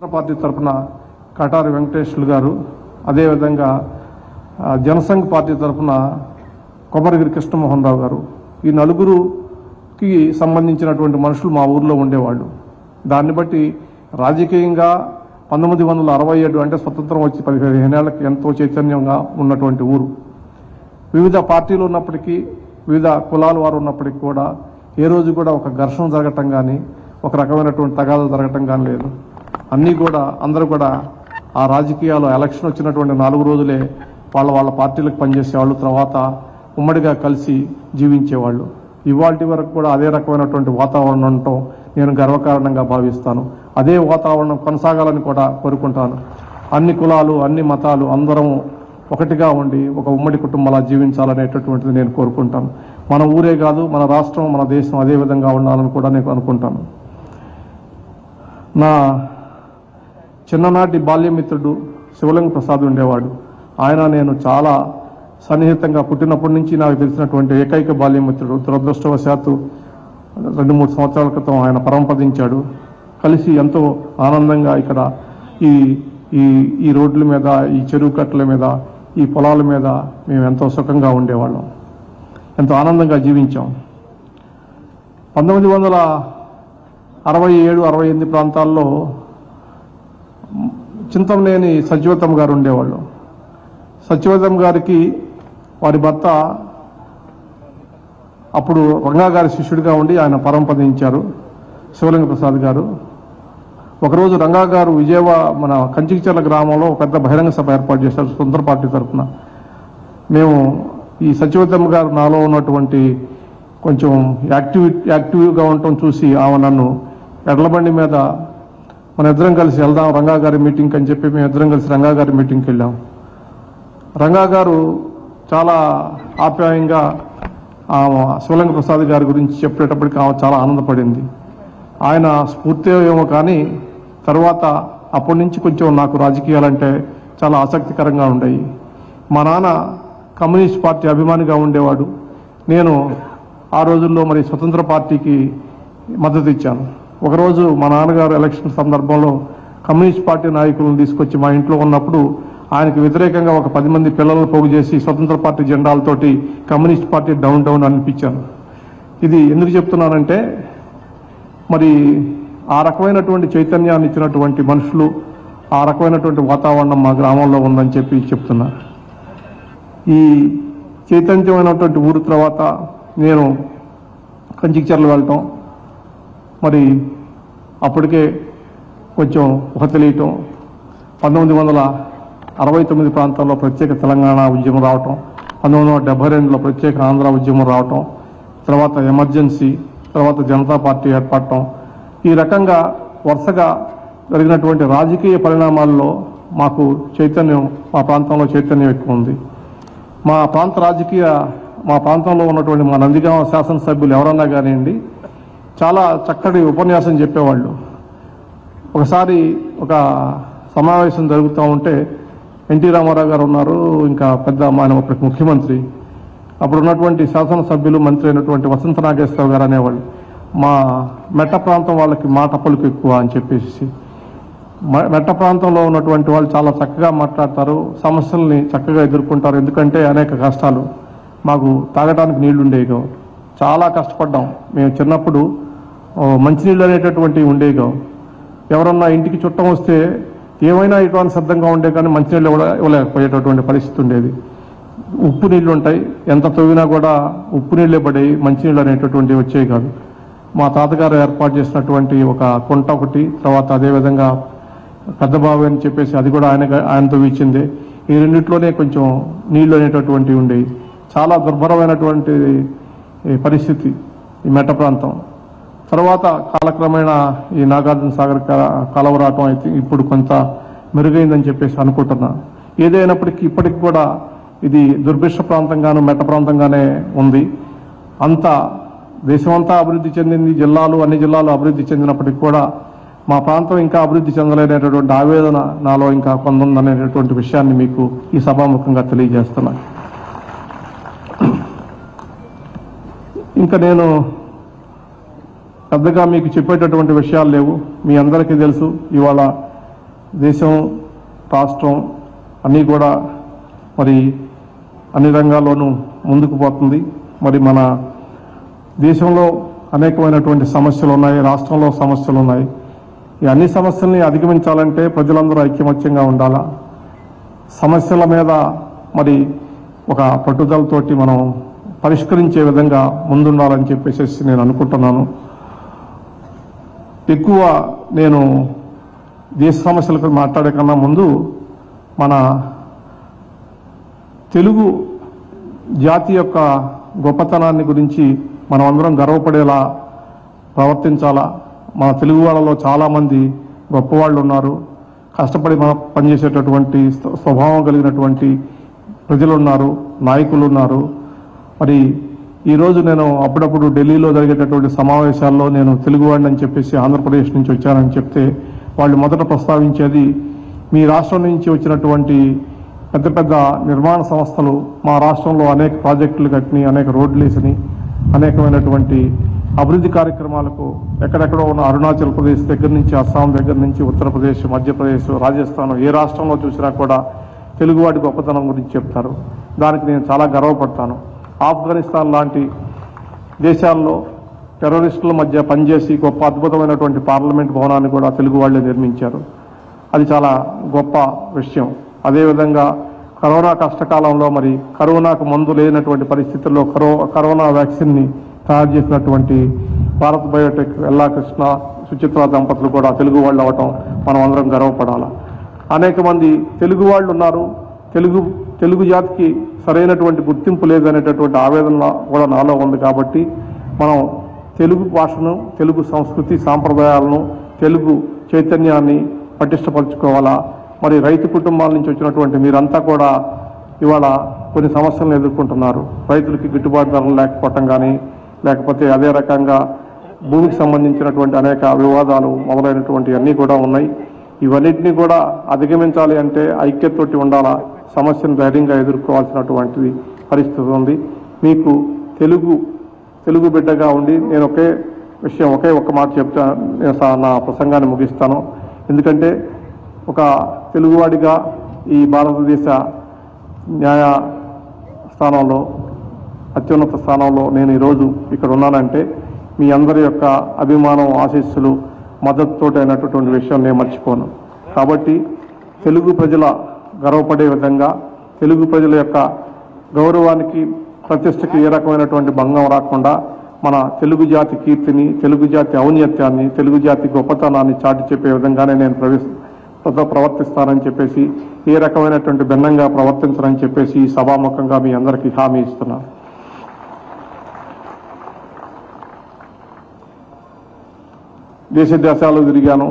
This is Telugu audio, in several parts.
పార్టీ తరఫున కటారి వెంకటేశ్వర్లు గారు అదేవిధంగా ఆ, జనసంఘ్ పార్టీ తరఫున కొమరగిరి కృష్ణమోహన్ రావు గారు ఈ నలుగురుకి సంబంధించినటువంటి మనుషులు మా ఊర్లో ఉండేవాళ్ళు దాన్ని బట్టి రాజకీయంగా పంతొమ్మిది వందల అరవై ఏడు అంటే స్వతంత్రం వచ్చి పదిహేను ఏళ్ళకి ఎంతో చైతన్యంగా ఉన్నటువంటి ఊరు వివిధ పార్టీలు ఉన్నప్పటికీ వివిధ కులాల వారు ఉన్నప్పటికీ కూడా ఏ రోజు కూడా ఒక ఘర్షణ జరగటం కానీ ఒక రకమైనటువంటి తగాదాలు జరగటం కానీ లేదు అన్నీ కూడా అందరూ కూడా ఆ రాజకీయాలు ఎలక్షన్ వచ్చినటువంటి నాలుగు రోజులే వాళ్ళ వాళ్ళ పార్టీలకు పనిచేసేవాళ్ళు తర్వాత ఉమ్మడిగా కలిసి జీవించేవాళ్ళు ఇవాళ వరకు కూడా అదే రకమైనటువంటి వాతావరణం ఉండటం నేను గర్వకారణంగా భావిస్తాను అదే వాతావరణం కొనసాగాలని కూడా కోరుకుంటాను అన్ని కులాలు అన్ని మతాలు అందరం ఒకటిగా ఉండి ఒక ఉమ్మడి కుటుంబాలా జీవించాలనేటటువంటిది నేను కోరుకుంటాను మన ఊరే కాదు మన రాష్ట్రం మన దేశం అదే విధంగా ఉండాలని కూడా నేను అనుకుంటాను నా చిన్ననాటి బాల్యమిత్రుడు శివలింగ ప్రసాద్ ఉండేవాడు ఆయన నేను చాలా సన్నిహితంగా పుట్టినప్పటి నుంచి నాకు తెలిసినటువంటి ఏకైక బాల్యమిత్రుడు దురదృష్టవశాత్తు రెండు మూడు సంవత్సరాల క్రితం ఆయన పరంపదించాడు కలిసి ఎంతో ఆనందంగా ఇక్కడ ఈ ఈ ఈ రోడ్ల మీద ఈ చెరువు కట్టల మీద ఈ పొలాల మీద మేము ఎంతో సుఖంగా ఉండేవాళ్ళం ఎంతో ఆనందంగా జీవించాం పంతొమ్మిది వందల అరవై ఏడు అరవై ఎనిమిది ప్రాంతాల్లో చింతమనేని సత్యవతం గారు ఉండేవాళ్ళు సత్యవతం గారికి వారి భర్త అప్పుడు రంగా గారి శిష్యుడిగా ఉండి ఆయన పరంపదించారు శివలింగ ప్రసాద్ గారు ఒకరోజు రంగా గారు విజయవాడ మన కంచికిచర్ల గ్రామంలో ఒక పెద్ద బహిరంగ సభ ఏర్పాటు చేశారు స్వతంత్ర పార్టీ తరఫున మేము ఈ సత్యవతం గారు నాలో ఉన్నటువంటి కొంచెం యాక్టివ్ యాక్టివ్గా ఉండటం చూసి ఆమె నన్ను ఎడ్లబండి మీద మన ఇద్దరం కలిసి వెళ్దాం రంగా గారి మీటింగ్ అని చెప్పి మేము ఇద్దరం కలిసి రంగా గారి మీటింగ్కి వెళ్ళాం రంగా గారు చాలా ఆప్యాయంగా ఆమె శివలింగ ప్రసాద్ గారి గురించి చెప్పేటప్పటికి ఆమె చాలా ఆనందపడింది ఆయన స్ఫూర్తి ఏమో కానీ తర్వాత అప్పటి నుంచి కొంచెం నాకు రాజకీయాలంటే చాలా ఆసక్తికరంగా ఉండేవి మా నాన్న కమ్యూనిస్ట్ పార్టీ అభిమానిగా ఉండేవాడు నేను ఆ రోజుల్లో మరి స్వతంత్ర పార్టీకి మద్దతు ఇచ్చాను ఒకరోజు మా నాన్నగారు ఎలక్షన్ సందర్భంలో కమ్యూనిస్ట్ పార్టీ నాయకులను తీసుకొచ్చి మా ఇంట్లో ఉన్నప్పుడు ఆయనకు వ్యతిరేకంగా ఒక పది మంది పిల్లలను పోగు చేసి స్వతంత్ర పార్టీ జెండాలతోటి కమ్యూనిస్ట్ పార్టీ డౌన్ డౌన్ అనిపించాను ఇది ఎందుకు చెప్తున్నానంటే మరి ఆ రకమైనటువంటి చైతన్యాన్ని ఇచ్చినటువంటి మనుషులు ఆ రకమైనటువంటి వాతావరణం మా గ్రామంలో ఉందని చెప్పి చెప్తున్నా ఈ చైతన్యమైనటువంటి ఊరు తర్వాత నేను కంచికిచర్లు వెళ్ళటం మరి అప్పటికే కొంచెం ఒక తెలియటం పంతొమ్మిది వందల అరవై తొమ్మిది ప్రాంతాల్లో ప్రత్యేక తెలంగాణ ఉద్యమం రావటం పంతొమ్మిది వందల డెబ్బై రెండులో ప్రత్యేక ఆంధ్ర ఉద్యమం రావటం తర్వాత ఎమర్జెన్సీ తర్వాత జనతా పార్టీ ఏర్పడటం ఈ రకంగా వరుసగా జరిగినటువంటి రాజకీయ పరిణామాల్లో మాకు చైతన్యం మా ప్రాంతంలో చైతన్యం ఎక్కువ ఉంది మా ప్రాంత రాజకీయ మా ప్రాంతంలో ఉన్నటువంటి మా నందిగామ శాసనసభ్యులు ఎవరన్నా కానివ్వండి చాలా చక్కటి ఉపన్యాసం చెప్పేవాళ్ళు ఒకసారి ఒక సమావేశం జరుగుతూ ఉంటే ఎన్టీ రామారావు గారు ఉన్నారు ఇంకా పెద్ద ఆయన అప్పటికి ముఖ్యమంత్రి అప్పుడు ఉన్నటువంటి శాసనసభ్యులు మంత్రి అయినటువంటి వసంత నాగేశ్వరరావు గారు అనేవాళ్ళు మా మెట్ట ప్రాంతం వాళ్ళకి మాట పలుకు ఎక్కువ అని చెప్పేసి మ- మెట్ట ప్రాంతంలో ఉన్నటువంటి వాళ్ళు చాలా చక్కగా మాట్లాడతారు సమస్యల్ని చక్కగా ఎదుర్కొంటారు ఎందుకంటే అనేక కష్టాలు మాకు తాగడానికి నీళ్లు ఉండేవి కావు చాలా కష్టపడ్డాం మేము చిన్నప్పుడు ఓ, మంచినీళ్ళు అనేటటువంటివి ఉండేవి కావు ఎవరన్నా ఇంటికి చుట్టం వస్తే ఏమైనా ఇటువంటి సిద్ధంగా ఉండే కానీ మంచినీళ్ళు కూడా ఇవ్వలేకపోయేటటువంటి పరిస్థితి ఉండేది ఉప్పు నీళ్లు ఉంటాయి ఎంత తవ్వినా కూడా ఉప్పు నీళ్ళే పడేవి మంచినీళ్ళు అనేటటువంటివి వచ్చేవి కాదు మా తాతగారు ఏర్పాటు చేసినటువంటి ఒక కుంట ఒకటి తర్వాత అదేవిధంగా పెద్ద బావి అని చెప్పేసి అది కూడా ఆయన ఆయనతో ఇచ్చింది ఈ రెండిట్లోనే కొంచెం నీళ్లు అనేటటువంటివి ఉండేవి చాలా దుర్భరమైనటువంటి ఈ పరిస్థితి ఈ మెట్ట ప్రాంతం తర్వాత కాలక్రమేణా ఈ నాగార్జున సాగర్ క- కాలువ రావటం అయితే ఇప్పుడు కొంత మెరుగైందని చెప్పేసి అనుకుంటున్నా ఏదైనప్పటికీ ఇప్పటికి కూడా ఇది దుర్భిక్ష ప్రాంతంగాను మెట్ట ప్రాంతంగానే ఉంది అంత దేశమంతా అభివృద్ధి చెందింది జిల్లాలు అన్ని జిల్లాలు అభివృద్ధి చెందినప్పటికీ కూడా మా ప్రాంతం ఇంకా అభివృద్ధి చెందలేనటువంటి ఆవేదన నాలో ఇంకా కొందుందనేటటువంటి విషయాన్ని మీకు ఈ సభాముఖంగా తెలియజేస్తున్నా ఇంకా నేను పెద్దగా మీకు చెప్పేటటువంటి విషయాలు లేవు మీ అందరికీ తెలుసు ఇవాళ దేశం రాష్ట్రం అన్నీ కూడా మరి అన్ని రంగాల్లోనూ ముందుకు పోతుంది మరి మన దేశంలో అనేకమైనటువంటి సమస్యలు ఉన్నాయి రాష్ట్రంలో సమస్యలు ఉన్నాయి ఈ అన్ని సమస్యల్ని అధిగమించాలంటే ప్రజలందరూ ఐక్యమత్యంగా ఉండాలా సమస్యల మీద మరి ఒక పట్టుదలతోటి మనం పరిష్కరించే విధంగా ముందుండాలని చెప్పేసి నేను అనుకుంటున్నాను ఎక్కువ నేను దేశ సమస్యల గురించి మాట్లాడే కన్నా ముందు మన తెలుగు జాతి యొక్క గొప్పతనాన్ని గురించి మనం అందరం గర్వపడేలా ప్రవర్తించాలా మన తెలుగు వాళ్ళలో చాలామంది గొప్పవాళ్ళు ఉన్నారు కష్టపడి మన పనిచేసేటటువంటి స్వ- స్వభావం కలిగినటువంటి ప్రజలు ఉన్నారు నాయకులు ఉన్నారు మరి ఈరోజు నేను అప్పుడప్పుడు ఢిల్లీలో జరిగేటటువంటి సమావేశాల్లో నేను తెలుగువాడిని అని చెప్పేసి ఆంధ్రప్రదేశ్ నుంచి వచ్చానని చెప్తే వాళ్ళు మొదట ప్రస్తావించేది మీ రాష్ట్రం నుంచి వచ్చినటువంటి పెద్ద పెద్ద నిర్మాణ సంస్థలు మా రాష్ట్రంలో అనేక ప్రాజెక్టులు కట్టిని అనేక రోడ్లు వేసిని అనేకమైనటువంటి అభివృద్ధి కార్యక్రమాలకు ఎక్కడెక్కడో ఉన్న అరుణాచల్ ప్రదేశ్ దగ్గర నుంచి అస్సాం దగ్గర నుంచి ఉత్తరప్రదేశ్ మధ్యప్రదేశ్ రాజస్థాన్ ఏ రాష్ట్రంలో చూసినా కూడా తెలుగువాడి గొప్పతనం గురించి చెప్తారు దానికి నేను చాలా గర్వపడతాను ఆఫ్ఘనిస్తాన్ లాంటి దేశాల్లో టెర్రరిస్టుల మధ్య పనిచేసి గొప్ప అద్భుతమైనటువంటి పార్లమెంట్ భవనాన్ని కూడా తెలుగు వాళ్ళే నిర్మించారు అది చాలా గొప్ప విషయం అదేవిధంగా కరోనా కష్టకాలంలో మరి కరోనాకు మందు లేనటువంటి పరిస్థితుల్లో కరో కరోనా వ్యాక్సిన్ని తయారు చేసినటువంటి భారత్ బయోటెక్ ఎల్లా కృష్ణ సుచిత్ర దంపతులు కూడా తెలుగు వాళ్ళు అవటం మనం అందరం గర్వపడాలి అనేక మంది తెలుగు వాళ్ళు ఉన్నారు తెలుగు తెలుగు జాతికి సరైనటువంటి గుర్తింపు లేదనేటటువంటి ఆవేదన కూడా నాలో ఉంది కాబట్టి మనం తెలుగు భాషను తెలుగు సంస్కృతి సాంప్రదాయాలను తెలుగు చైతన్యాన్ని పటిష్టపరచుకోవాలా మరి రైతు కుటుంబాల నుంచి వచ్చినటువంటి మీరంతా కూడా ఇవాళ కొన్ని సమస్యలను ఎదుర్కొంటున్నారు రైతులకి గిట్టుబాటు ధరలు లేకపోవటం కానీ లేకపోతే అదే రకంగా భూమికి సంబంధించినటువంటి అనేక వివాదాలు మొదలైనటువంటి అన్నీ కూడా ఉన్నాయి ఇవన్నిటినీ కూడా అధిగమించాలి అంటే ఐక్యతతోటి ఉండాలా సమస్యను ధైర్యంగా ఎదుర్కోవాల్సినటువంటి పరిస్థితి ఉంది మీకు తెలుగు తెలుగు బిడ్డగా ఉండి నేను ఒకే విషయం ఒకే ఒక్క మాట చెప్తా నేను సా- నా ప్రసంగాన్ని ముగిస్తాను ఎందుకంటే ఒక తెలుగువాడిగా ఈ భారతదేశ న్యాయ స్థానంలో అత్యున్నత స్థానంలో నేను ఈరోజు ఇక్కడ ఉన్నానంటే మీ అందరి యొక్క అభిమానం ఆశీస్సులు మద్దతుతోటి అయినటువంటి విషయం నేను మర్చిపోను కాబట్టి తెలుగు ప్రజల గర్వపడే విధంగా తెలుగు ప్రజల యొక్క గౌరవానికి ప్రతిష్టకి ఏ రకమైనటువంటి భంగం రాకుండా మన తెలుగు జాతి కీర్తిని తెలుగు జాతి ఔన్నత్యాన్ని తెలుగు జాతి గొప్పతనాన్ని చాటి చెప్పే విధంగానే నేను ప్రవేశ ప్రవ- ప్రవర్తిస్తానని చెప్పేసి ఏ రకమైనటువంటి భిన్నంగా ప్రవర్తించనని చెప్పేసి ఈ సభాముఖంగా మీ అందరికీ హామీ ఇస్తున్నాను దేశ దేశాలు తిరిగాను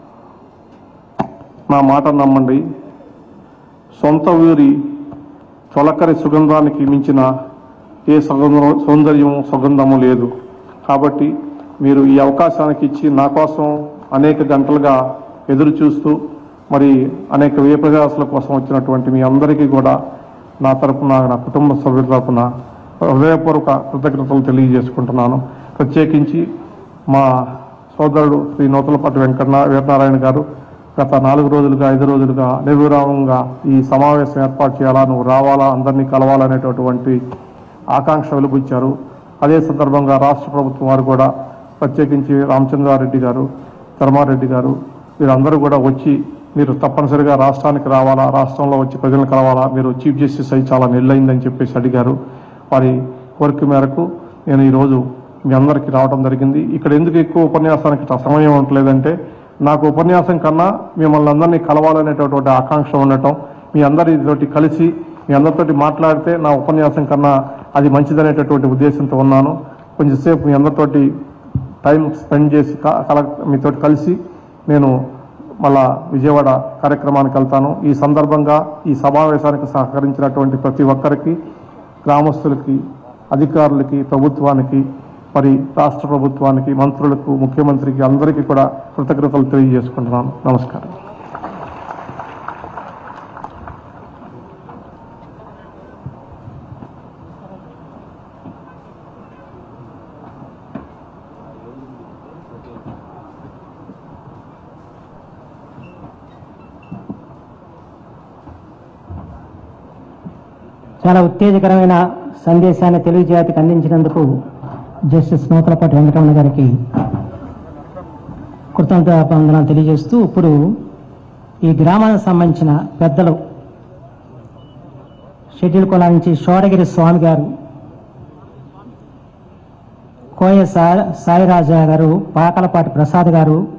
నా మాట నమ్మండి సొంత ఊరి తొలకరి సుగంధానికి మించిన ఏ సుగంధం సౌందర్యం సుగంధము లేదు కాబట్టి మీరు ఈ అవకాశానికి ఇచ్చి నా కోసం అనేక గంటలుగా ఎదురు చూస్తూ మరి అనేక వ్యయ ప్రయాసాల కోసం వచ్చినటువంటి మీ అందరికీ కూడా నా తరపున నా కుటుంబ సభ్యుల తరపున హృదయపూర్వక కృతజ్ఞతలు తెలియజేసుకుంటున్నాను ప్రత్యేకించి మా సోదరుడు శ్రీ నూతలపాటి వెంకట వీరనారాయణ గారు గత నాలుగు రోజులుగా ఐదు రోజులుగా నిర్విరామంగా ఈ సమావేశం ఏర్పాటు చేయాలా నువ్వు రావాలా అందరినీ కలవాలనేటటువంటి ఆకాంక్ష వెలుబుచ్చారు అదే సందర్భంగా రాష్ట్ర ప్రభుత్వం వారు కూడా ప్రత్యేకించి రామచంద్రారెడ్డి గారు ధర్మారెడ్డి గారు వీరందరూ కూడా వచ్చి మీరు తప్పనిసరిగా రాష్ట్రానికి రావాలా రాష్ట్రంలో వచ్చి ప్రజలను కలవాలా మీరు చీఫ్ జస్టిస్ అయి చాలా నెల్లయిందని చెప్పేసి అడిగారు వారి కోరిక మేరకు నేను ఈరోజు మీ అందరికీ రావడం జరిగింది ఇక్కడ ఎందుకు ఎక్కువ ఉపన్యాసానికి ట- సమయం ఉండలేదంటే నాకు ఉపన్యాసం కన్నా మిమ్మల్ని అందరినీ కలవాలనేటటువంటి ఆకాంక్ష ఉండటం మీ అందరితోటి కలిసి మీ అందరితోటి మాట్లాడితే నా ఉపన్యాసం కన్నా అది మంచిదనేటటువంటి ఉద్దేశంతో ఉన్నాను కొంచెంసేపు మీ అందరితోటి టైం స్పెండ్ చేసి క- కల మీతో కలిసి నేను మళ్ళా విజయవాడ కార్యక్రమానికి వెళ్తాను ఈ సందర్భంగా ఈ సమావేశానికి సహకరించినటువంటి ప్రతి ఒక్కరికి గ్రామస్తులకి అధికారులకి ప్రభుత్వానికి మరి రాష్ట్ర ప్రభుత్వానికి మంత్రులకు ముఖ్యమంత్రికి అందరికీ కూడా కృతజ్ఞతలు తెలియజేసుకుంటున్నాను నమస్కారం చాలా ఉత్తేజకరమైన సందేశాన్ని తెలుగు జాతికి అందించినందుకు జస్టిస్ నూతలపాటి వెంకటరమణ గారికి కృతజ్ఞతాబంధనాలు తెలియజేస్తూ ఇప్పుడు ఈ గ్రామానికి సంబంధించిన పెద్దలు షెడ్యూల్ కులాల నుంచి షోడగిరి స్వామి గారు కోయ సా సాయిరాజా గారు పాకలపాటి ప్రసాద్ గారు